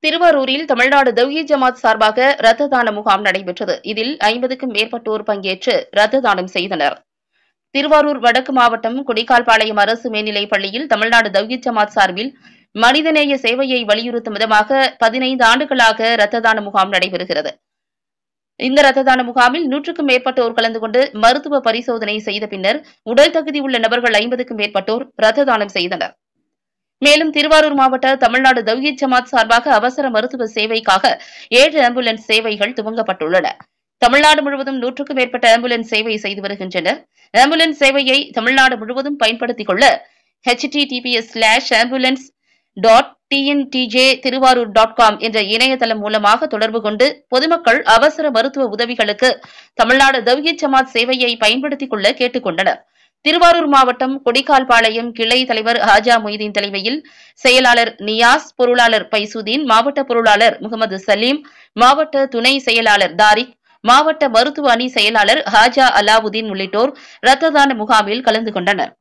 திருவாரூரில் தமிழ்நாடு தவ்ஹீத் ஜமாத் சார்பாக ரத்த தான முகாம் நடைபெற்றது இதில் ஐம்பதுக்கும் மேற்பட்டோர் பங்கேற்று ரத்த தானம் செய்தனர் திருவாரூர் வடக்கு மாவட்டம் கொடிக்கால்பாளையம் அரசு மேல்நிலைப் பள்ளியில் தமிழ்நாடு தவ்ஹீத் ஜமாத் சார்பில் மனிதநேய சேவையை வலியுறுத்தும் விதமாக பதினைந்து ஆண்டுகளாக ரத்த தான முகாம் நடைபெறுகிறது இந்த ரத்த தான முகாமில் நூற்றுக்கும் மேற்பட்டோர் கலந்து கொண்டு மருத்துவ பரிசோதனை செய்த பின்னர் உடல் தகுதி உள்ள நபர்கள் ஐம்பதுக்கும் மேற்பட்டோர் ரத்த தானம் செய்தனர் மேலும் திருவாரூர் மாவட்ட தமிழ்நாடு தவ்ஹீத் ஜமாத் சார்பாக அவசர மருத்துவ சேவைக்காக ஏழு ஆம்புலன்ஸ் சேவைகள் துவங்கப்பட்டுள்ளன தமிழ்நாடு முழுவதும் நூற்றுக்கும் மேற்பட்ட ஆம்புலன்ஸ் சேவை செய்து வருகின்றனர் ஆம்புலன்ஸ் சேவையை தமிழ்நாடு முழுவதும் பயன்படுத்திக் கொள்ள https slash ambulance dot TNTJ Thiruvarur dot com என்ற இணையதளம் மூலமாக தொடர்பு கொண்டு பொதுமக்கள் அவசர மருத்துவ உதவிகளுக்கு தமிழ்நாடு தவ்ஹீத் ஜமாத் சேவையை பயன்படுத்திக் கொள்ள கேட்டுக் கொண்டனர் திருவாரூர் மாவட்டம் கொடிக்கால்பாளையம் கிளை தலைவர் ஹாஜா மொய்தீன் தலைமையில் செயலாளர் நியாஸ் பொருளாளர் பைசுதீன் மாவட்ட பொருளாளர் முகமது சலீம் மாவட்ட துணை செயலாளர் தாரிக் மாவட்ட மருத்துவ அணி செயலாளர் ஹாஜா அலாவுதீன் உள்ளிட்டோர் ரத்த தான முகாமில் கலந்து கொண்டனர்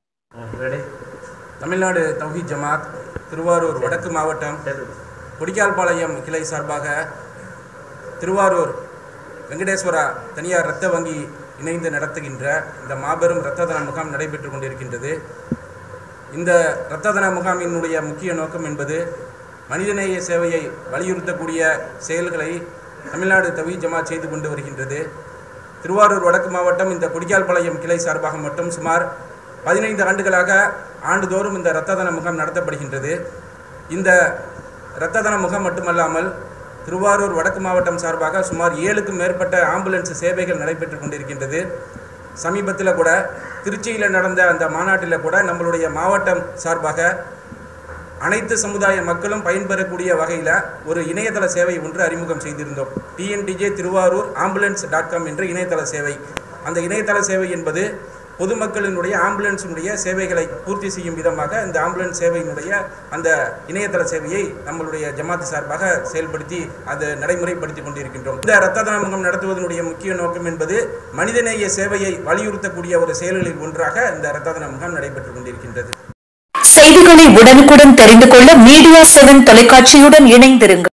தமிழ்நாடு தௌஹீத் ஜமாத் திருவாரூர் வடக்கு மாவட்டம் கொடிக்கால்பாளையம் கிளை சார்பாக திருவாரூர் வெங்கடேஸ்வரா தனியார் இரத்த வங்கி இணைந்து நடத்துகின்ற இந்த மாபெரும் இரத்த தான முகாம் நடைபெற்று கொண்டிருக்கின்றது இந்த இரத்த தான முகாமினுடைய முக்கிய நோக்கம் என்பது மனிதநேய சேவையை வலியுறுத்தக்கூடிய செயல்களை தமிழ்நாடு தௌஹீத் ஜமாத் செய்து கொண்டு வருகின்றது திருவாரூர் வடக்கு மாவட்டம் இந்த கொடிக்கால்பாளையம் கிளை சார்பாக மட்டும் சுமார் பதினைந்து ஆண்டுகளாக ஆண்டுதோறும் இந்த இரத்த தான முகாம் நடத்தப்படுகின்றது இந்த இரத்த தான முகாம் மட்டுமல்லாமல் திருவாரூர் வடக்கு மாவட்டம் சார்பாக சுமார் ஏழுக்கும் மேற்பட்ட ஆம்புலன்ஸ் சேவைகள் நடைபெற்று கொண்டிருக்கின்றது சமீபத்தில் கூட திருச்சியில் நடந்த அந்த மாநாட்டில் கூட நம்மளுடைய மாவட்டம் சார்பாக அனைத்து சமுதாய மக்களும் பயன்பெறக்கூடிய வகையில் ஒரு இணையதள சேவை ஒன்று அறிமுகம் செய்திருந்தோம் TNTJ Thiruvarur ambulance dot com என்ற இணையதள சேவை அந்த இணையதள சேவை என்பது பொதுமக்களினுடைய ஆம்புலன்ஸினுடைய சேவைகளை பூர்த்தி செய்யும் விதமாக இந்த ஆம்புலன்ஸ் சேவையினுடைய அந்த இணையதள சேவையை நம்மளுடைய ஜமாத் சார்பாக செயல்படுத்தி அதை நடைமுறைப்படுத்தி கொண்டிருக்கின்றோம் இந்த இரத்த தான முகாம் நடத்துவதனுடைய முக்கிய நோக்கம் என்பது மனிதநேய சேவையை வலியுறுத்தக்கூடிய ஒரு செயல்களில் ஒன்றாக இந்த இரத்த தான முகாம் நடைபெற்று கொண்டிருக்கின்றது செய்திகளை உடனுக்குடன் தெரிந்து கொள்ள மீடியா செவன் தொலைக்காட்சியுடன் இணைந்திருங்கள்